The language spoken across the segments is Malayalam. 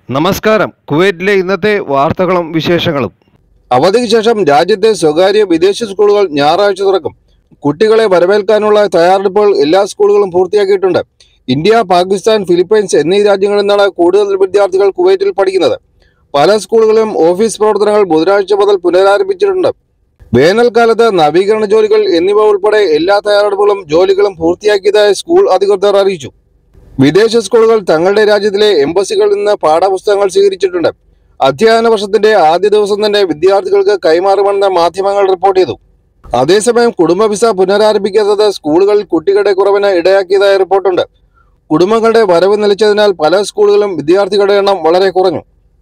നമസ്കാരം കുവൈറ്റിലെ ഇന്നത്തെ വാർത്തകളും വിശേഷങ്ങളും അവധിക്ക് ശേഷം രാജ്യത്തെ സ്വകാര്യ വിദേശ സ്കൂളുകൾ ഞായറാഴ്ച തുറക്കും കുട്ടികളെ വരവേൽക്കാനുള്ള തയ്യാറെടുപ്പുകൾ എല്ലാ സ്കൂളുകളും പൂർത്തിയാക്കിയിട്ടുണ്ട് ഇന്ത്യ പാകിസ്ഥാൻ ഫിലിപ്പൈൻസ് എന്നീ രാജ്യങ്ങളിൽ നിന്നാണ് കൂടുതൽ വിദ്യാർത്ഥികൾ കുവൈറ്റിൽ പഠിക്കുന്നത് പല സ്കൂളുകളിലും ഓഫീസ് പ്രവർത്തനങ്ങൾ ബുധനാഴ്ച മുതൽ പുനരാരംഭിച്ചിട്ടുണ്ട് വേനൽക്കാലത്ത് നവീകരണ ജോലികൾ എന്നിവ ഉൾപ്പെടെ എല്ലാ തയ്യാറെടുപ്പുകളും ജോലികളും പൂർത്തിയാക്കിയതായി സ്കൂൾ അധികൃതർ അറിയിച്ചു വിദേശ സ്കൂളുകൾ തങ്ങളുടെ രാജ്യത്തിലെ എംബസികളിൽ നിന്ന് പാഠപുസ്തകങ്ങൾ സ്വീകരിച്ചിട്ടുണ്ട് അധ്യയന വർഷത്തിന്റെ ആദ്യ ദിവസം തന്നെ വിദ്യാർത്ഥികൾക്ക് കൈമാറുമെന്ന് മാധ്യമങ്ങൾ റിപ്പോർട്ട് ചെയ്തു അതേസമയം കുടുംബ വിസ പുനരാരംഭിക്കാത്തത് സ്കൂളുകളിൽ കുട്ടികളുടെ കുറവിന് ഇടയാക്കിയതായി റിപ്പോർട്ടുണ്ട് കുടുംബങ്ങളുടെ വരവ് നിലച്ചതിനാൽ പല സ്കൂളുകളും വിദ്യാർത്ഥികളുടെ എണ്ണം വളരെ കുറഞ്ഞു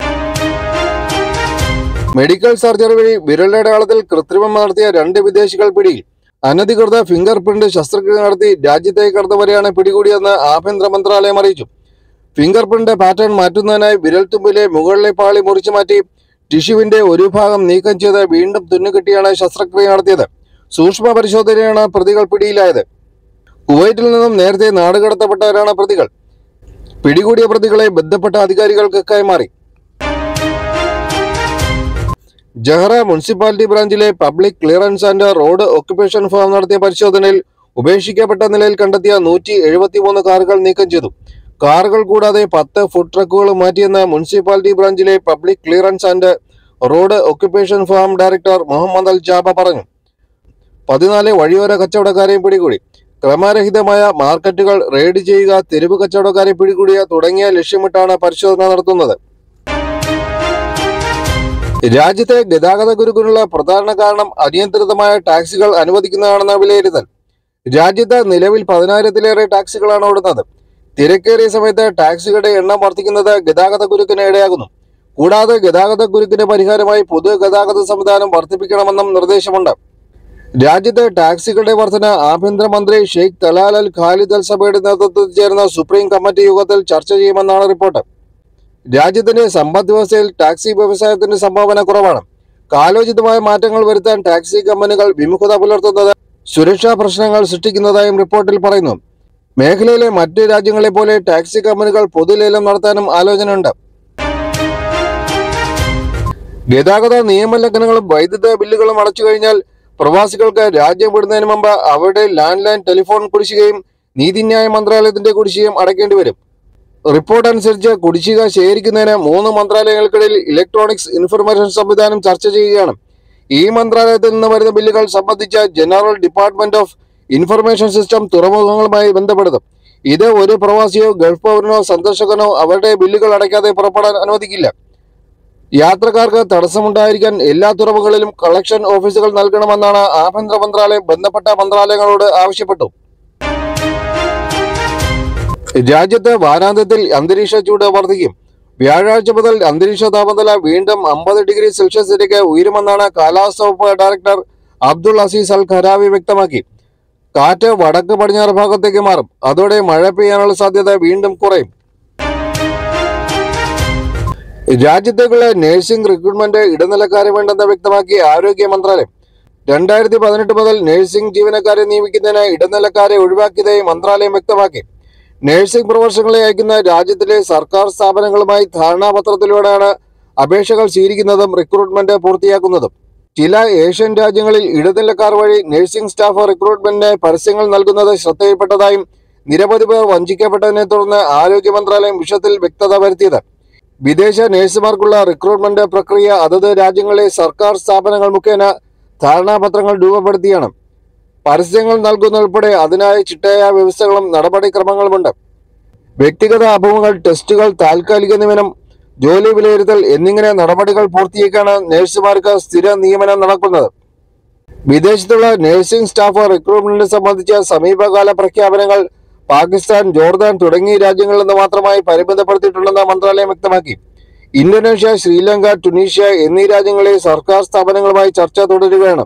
മെഡിക്കൽ സർജറി വഴി വിരലടയാളത്തിൽ കൃത്രിമം നടത്തിയ രണ്ട് വിദേശികൾ പിടിയിൽ അനധികൃത ഫിംഗർ പ്രിന്റ് ശസ്ത്രക്രിയ നടത്തി രാജ്യത്തേക്ക് കടന്നവരെയാണ് പിടികൂടിയെന്ന് ആഭ്യന്തര മന്ത്രാലയം അറിയിച്ചു ഫിംഗർ പ്രിന്റ് പാറ്റേൺ മാറ്റുന്നതിനായി വിരൽത്തുമ്പിലെ മുകളിലെ പാളി മുറിച്ചു മാറ്റി ടിഷ്യുവിന്റെ ഒരു ഭാഗം നീക്കം ചെയ്ത് വീണ്ടും തുന്നുകെട്ടിയാണ് ശസ്ത്രക്രിയ നടത്തിയത് സൂക്ഷ്മ പരിശോധനയാണ് പ്രതികൾ പിടിയിലായത് കുവൈറ്റിൽ നിന്നും നേരത്തെ നാടുകടത്തപ്പെട്ടവരാണ് പ്രതികൾ പിടികൂടിയ പ്രതികളെ ബന്ധപ്പെട്ട അധികാരികൾക്ക് കൈമാറി ജഹറ മുനിസിപ്പാലിറ്റി ബ്രാഞ്ചിലെ public clearance and road occupation farm നടത്തിയ പരിശോധനയിൽ ഉപേക്ഷിക്കപ്പെട്ട നിലയിൽ കണ്ടെത്തിയ നൂറ്റി എഴുപത്തിമൂന്ന് കാറുകൾ നീക്കം ചെയ്തു കാറുകൾ കൂടാതെ പത്ത് ഫുഡ് ട്രക്കുകളും മാറ്റിയെന്ന് മുനിസിപ്പാലിറ്റി ബ്രാഞ്ചിലെ public clearance and road occupation farm director Muhammad Al Jaba പറഞ്ഞു പതിനാല് വഴിയോര കച്ചവടക്കാരെയും പിടികൂടി ക്രമരഹിതമായ മാർക്കറ്റുകൾ റെയ്ഡ് ചെയ്യുക തെരുവ് കച്ചവടക്കാരെ പിടികൂടിയ തുടങ്ങിയ ലക്ഷ്യമിട്ടാണ് പരിശോധന നടത്തുന്നത് രാജ്യത്തെ ഗതാഗത കുരുക്കിനുള്ള പ്രധാന കാരണം അനിയന്ത്രിതമായ ടാക്സികൾ അനുവദിക്കുന്നതാണെന്ന വിലയിരുത്തൽ രാജ്യത്ത് നിലവിൽ പതിനായിരത്തിലേറെ ടാക്സികളാണ് ഓടുന്നത് തിരക്കേറിയ സമയത്ത് ടാക്സികളുടെ എണ്ണം വർദ്ധിക്കുന്നത് ഗതാഗത കുരുക്കിന് ഇടയാകുന്നു കൂടാതെ ഗതാഗത കുരുക്കിന് പരിഹാരമായി പൊതു ഗതാഗത സംവിധാനം വർദ്ധിപ്പിക്കണമെന്നും നിർദ്ദേശമുണ്ട് രാജ്യത്തെ ടാക്സികളുടെ വർധന ആഭ്യന്തരമന്ത്രി Sheikh Talal Al Khalid Al സഭയുടെ നേതൃത്വത്തിൽ ചേർന്ന സുപ്രീം കമ്മിറ്റി യോഗത്തിൽ ചർച്ച ചെയ്യുമെന്നാണ് റിപ്പോർട്ട് രാജ്യത്തിന്റെ സമ്പദ് വ്യവസ്ഥയിൽ ടാക്സി വ്യവസായത്തിന്റെ സംഭാവന കുറവാണ് കാലോചിതമായ മാറ്റങ്ങൾ വരുത്താൻ ടാക്സി കമ്പനികൾ വിമുഖത പുലർത്തുന്നത് സുരക്ഷാ പ്രശ്നങ്ങൾ സൃഷ്ടിക്കുന്നതായും റിപ്പോർട്ടിൽ പറയുന്നു മേഖലയിലെ മറ്റ് രാജ്യങ്ങളെ പോലെ ടാക്സി കമ്പനികൾ പൊതുലേലം നടത്താനും ആലോചനയുണ്ട് ഗതാഗത നിയമലംഘനങ്ങളും വൈദ്യുത ബില്ലുകളും അടച്ചു കഴിഞ്ഞാൽ പ്രവാസികൾക്ക് രാജ്യം വിടുന്നതിന് മുമ്പ് അവരുടെ ലാൻഡ് ലൈൻ ടെലിഫോൺ കുടിശ്ശികയും നീതിന്യായ മന്ത്രാലയത്തിന്റെ കുടിശ്ശികയും അടയ്ക്കേണ്ടി വരും റിപ്പോർട്ട് അനുസരിച്ച് കുടിശ്ശിക ശേഖരിക്കുന്നതിന് മൂന്ന് മന്ത്രാലയങ്ങൾക്കിടയിൽ ഇലക്ട്രോണിക്സ് ഇൻഫർമേഷൻ സംവിധാനം ചർച്ച ചെയ്യുകയാണ് ഈ മന്ത്രാലയത്തിൽ നിന്ന് വരുന്ന ബില്ലുകൾ സംബന്ധിച്ച general department of information system തുറമുഖങ്ങളുമായി ബന്ധപ്പെടുത്തും ഇത് ഒരു പ്രവാസിയോ ഗൾഫ് പൗരനോ സന്ദർശകനോ അവരുടെ ബില്ലുകൾ അടയ്ക്കാതെ പുറപ്പെടാൻ അനുവദിക്കില്ല യാത്രക്കാർക്ക് തടസ്സമുണ്ടായിരിക്കാൻ എല്ലാ തുറമുഖങ്ങളിലും കളക്ഷൻ ഓഫീസുകൾ നൽകണമെന്നാണ് ആഭ്യന്തര മന്ത്രാലയം ബന്ധപ്പെട്ട മന്ത്രാലയങ്ങളോട് ആവശ്യപ്പെട്ടു രാജ്യത്ത് വാരാന്ത്യത്തിൽ അന്തരീക്ഷ ചൂട് വർദ്ധിക്കും വ്യാഴാഴ്ച മുതൽ അന്തരീക്ഷ താപനില വീണ്ടും അമ്പത് ഡിഗ്രി സെൽഷ്യസിലേക്ക് ഉയരുമെന്നാണ് കാലാവസ്ഥാ വകുപ്പ് director Abdul Aziz Al Kharawi വ്യക്തമാക്കി കാറ്റ് വടക്ക് പടിഞ്ഞാറ് ഭാഗത്തേക്ക് മാറും അതോടെ മഴ പെയ്യാനുള്ള സാധ്യത വീണ്ടും കുറയും രാജ്യത്തേക്കുള്ള നഴ്സിംഗ് റിക്രൂട്ട്മെന്റ് ഇടനിലക്കാരെ വേണ്ടെന്ന് വ്യക്തമാക്കി ആരോഗ്യ മന്ത്രാലയം രണ്ടായിരത്തി പതിനെട്ട് മുതൽ നഴ്സിംഗ് ജീവനക്കാരെ നിയമിക്കുന്നതിന് ഇടനിലക്കാരെ ഒഴിവാക്കിയതായി മന്ത്രാലയം വ്യക്തമാക്കി നഴ്സിംഗ് പ്രൊഫഷണലെ അയക്കുന്ന രാജ്യത്തിലെ സർക്കാർ സ്ഥാപനങ്ങളുമായി ധാരണാപത്രത്തിലൂടെയാണ് അപേക്ഷകൾ സ്വീകരിക്കുന്നതും റിക്രൂട്ട്മെന്റ് പൂർത്തിയാക്കുന്നതും ചില ഏഷ്യൻ രാജ്യങ്ങളിൽ ഇടനിലക്കാർ വഴി നഴ്സിംഗ് സ്റ്റാഫ് റിക്രൂട്ട്മെന്റിന് പരസ്യങ്ങൾ നൽകുന്നത് ശ്രദ്ധയിൽപ്പെട്ടതായും നിരവധി പേർ വഞ്ചിക്കപ്പെട്ടതിനെ തുടർന്ന് ആരോഗ്യ മന്ത്രാലയം വിഷയത്തിൽ വ്യക്തത വരുത്തിയത് വിദേശ നഴ്സുമാർക്കുള്ള റിക്രൂട്ട്മെന്റ് പ്രക്രിയ അതത് രാജ്യങ്ങളിലെ സർക്കാർ സ്ഥാപനങ്ങൾ മുഖേന ധാരണാപത്രങ്ങൾ രൂപപ്പെടുത്തിയാണ് പരസ്യങ്ങൾ നൽകുന്നതുൾപ്പെടെ അതിനായി ചിട്ടയായ വ്യവസ്ഥകളും നടപടിക്രമങ്ങളുമുണ്ട് വ്യക്തിഗത അഭിമുഖങ്ങൾ ടെസ്റ്റുകൾ താൽക്കാലിക നിയമനം ജോലി വിലയിരുത്തൽ എന്നിങ്ങനെ നടപടികൾ പൂർത്തിയാക്കാണ് നഴ്സുമാർക്ക് സ്ഥിര നിയമനം നടക്കുന്നത് വിദേശത്തുള്ള നഴ്സിംഗ് സ്റ്റാഫ് റിക്രൂട്ട്മെന്റിനെ സംബന്ധിച്ച സമീപകാല പ്രഖ്യാപനങ്ങൾ പാകിസ്ഥാൻ ജോർദാൻ തുടങ്ങിയ രാജ്യങ്ങളിൽ നിന്ന് മാത്രമായി പരിമിതപ്പെടുത്തിയിട്ടുണ്ടെന്ന് മന്ത്രാലയം വ്യക്തമാക്കി ഇന്തോനേഷ്യ ശ്രീലങ്ക ടുണീഷ്യ എന്നീ രാജ്യങ്ങളിലെ സർക്കാർ സ്ഥാപനങ്ങളുമായി ചർച്ച തുടരുകയാണ്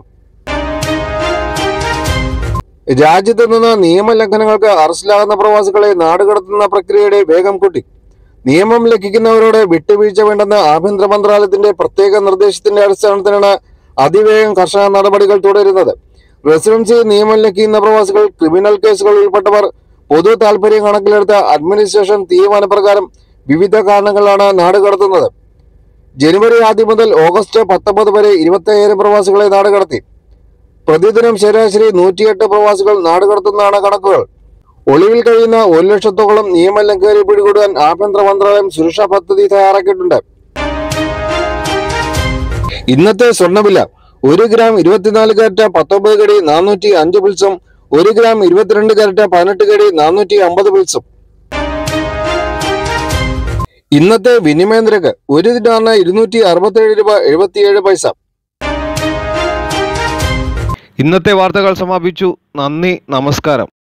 രാജ്യത്ത് നിന്ന് നിയമലംഘനങ്ങൾക്ക് അറസ്റ്റിലാകുന്ന പ്രവാസികളെ നാടുകടത്തുന്ന പ്രക്രിയയുടെ വേഗം കൂട്ടി നിയമം ലംഘിക്കുന്നവരോട് വിട്ടുവീഴ്ച വേണ്ടെന്ന ആഭ്യന്തര മന്ത്രാലയത്തിന്റെ പ്രത്യേക നിർദ്ദേശത്തിന്റെ അടിസ്ഥാനത്തിലാണ് അതിവേഗം കർശന നടപടികൾ തുടരുന്നത് റെസിഡൻസി നിയമം ലംഘിക്കുന്ന പ്രവാസികൾ ക്രിമിനൽ കേസുകളിൽ ഉൾപ്പെട്ടവർ പൊതു താൽപര്യം കണക്കിലെടുത്ത അഡ്മിനിസ്ട്രേഷൻ തീരുമാനപ്രകാരം വിവിധ കാരണങ്ങളാണ് നാട് കടത്തുന്നത് ജനുവരി ആദ്യം മുതൽ ഓഗസ്റ്റ് പത്തൊമ്പത് വരെ ഇരുപത്തയ്യായിരം പ്രവാസികളെ നാട് കടത്തി പ്രതിദിനം ശരാശരി നൂറ്റിയെട്ട് പ്രവാസികൾ നാട് കടത്തുന്നതാണ് കണക്കുകൾ ഒളിവിൽ കഴിയുന്ന ഒരു ലക്ഷത്തോളം നിയമലംഘകരെ പിടികൂടാൻ ആഭ്യന്തര മന്ത്രാലയം സുരക്ഷാ പദ്ധതി തയ്യാറാക്കിയിട്ടുണ്ട് ഇന്നത്തെ സ്വർണ്ണവില ഒരു ഗ്രാം ഇരുപത്തിനാല് കാരറ്റ് പത്തൊമ്പത് കടി നാനൂറ്റി അഞ്ച് പിൽസും ഒരു ഗ്രാം ഇരുപത്തിരണ്ട് കാരറ്റ് പതിനെട്ട് കടി നാനൂറ്റി അമ്പത് പിൽസും ഇന്നത്തെ വിനിമയ നിരക്ക് ഒരു ദിനാറിന് ഇരുന്നൂറ്റി അറുപത്തേഴ് രൂപ എഴുപത്തിയേഴ് പൈസ ഇന്നത്തെ വാർത്തകൾ സമാപിച്ചു നന്ദി നമസ്കാരം